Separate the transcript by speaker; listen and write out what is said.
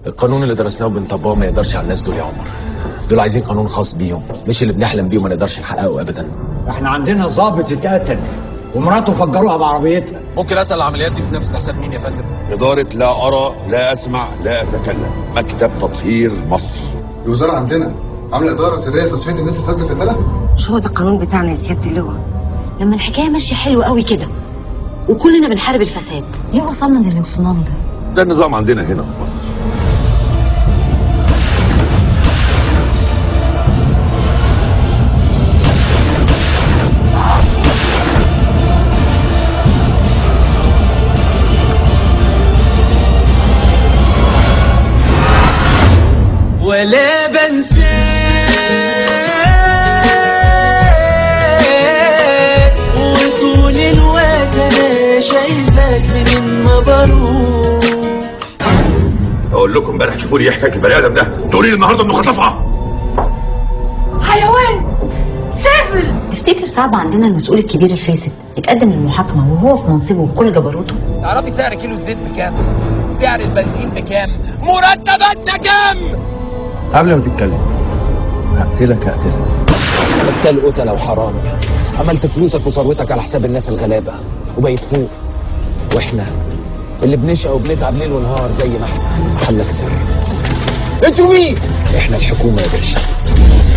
Speaker 1: القانون اللي درسناه وبنطبقه ما يقدرش على الناس دول يا عمر دول عايزين قانون خاص بيهم مش اللي بنحلم بيه وما نقدرش نحققه ابدا
Speaker 2: احنا عندنا ضابط اتقتل ومراته فجروها بعربيتها
Speaker 1: ممكن اسال العمليات دي بنفس حساب مين يا فندم
Speaker 3: إدارة لا أرى لا أسمع لا أتكلم مكتب تطهير مصر
Speaker 4: الوزاره عندنا عامله اداره سريه لتصفيه الناس الفاسده في البلد
Speaker 5: مش هو ده القانون بتاعنا يا سياده اللواء لما الحكايه ماشيه حلو قوي كده وكلنا بنحارب الفساد ليه وصلنا للي وصلنا له ده
Speaker 3: ده النظام عندنا هنا في مصر
Speaker 6: ولا بنساك وطول الوقت انا شايفك من ما بروح
Speaker 3: أقول لكم امبارح شوفوا لي إيه حكاية البني آدم ده تقولي لي النهاردة إنه خطفها
Speaker 5: حيوان سافر تفتكر صعب عندنا المسؤول الكبير الفاسد يتقدم للمحاكمه وهو في منصبه وبكل جبروته
Speaker 1: تعرفي سعر كيلو الزيت بكام سعر البنزين بكام مرتباتنا كام
Speaker 7: قبل ما تتكلم هقتلك هقتلك
Speaker 1: قتال قتلة وحرامي عملت فلوسك وثروتك على حساب الناس الغلابة وبقيت فوق واحنا اللي بنشقى وبنتعب ليل ونهار زي ما احنا محلك سر انتوا مين؟ احنا الحكومة يا باشا